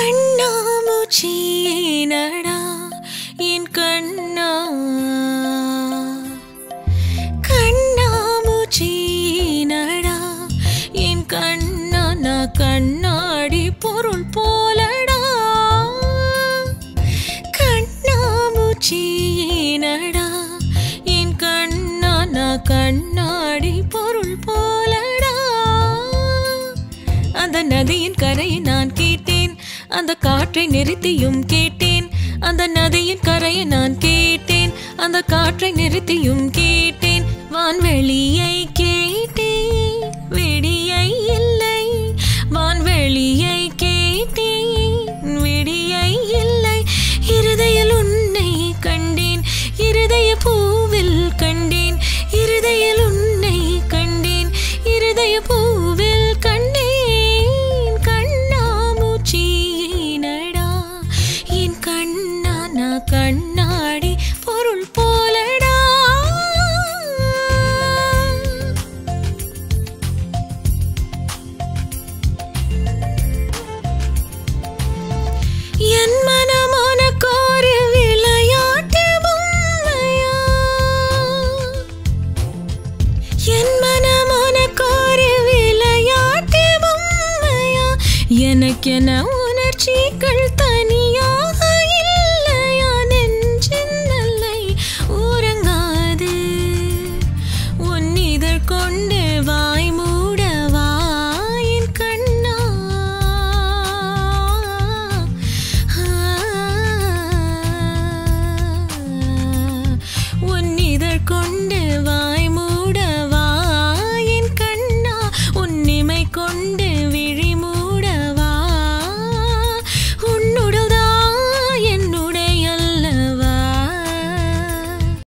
கண்ணாமூச்சினடா என் கண்ணா கண்ணாமூச்சினடா என் கண்ணா நான் கண்ணாடி பொருள் போலடா கண்ணாமூச்சினடா என் கண்ணா நான் கண்ணாடி பொருள் போலடா அந்த நதியின் கரையை நான் கேட்டேன் அந்த காற்றை நிறுத்தியும் கேட்டேன் அந்த நதியின் கரையை நான் கேட்டேன் அந்த காற்றை நிறுத்தியும் கேட்டேன் வான்வெளியை கேட்டேன் வெடியை இல்லை வான்வெளியை கேட்டேன் வெடியை இல்லை இருதயில் உன்னை கண்டேன் இருதய பூவில் கண்டேன் இருதயில் உன்னை கண்டேன் இருதய பூவில் கண்டேன் கண்ணாமூச்சியினடா என் கண்ணா நான் கண்ணாடி பொருள் போலடா என் மனமான கோரு விளையாட்டு பொம்மையா என் மனமான கோரு விளையாட்டு பொம்மையா எனக்கென உணர்ச்சிகள் தனியாக இல்லையா நெஞ்சின் நல்லை உறங்காது உன் இதழ் கொண்டு வாய் மூடவா என் கண்ணா உன் இதழ் கொண்டு வாய் மூடவா என் கண்ணா உன்னிமை கொண்டு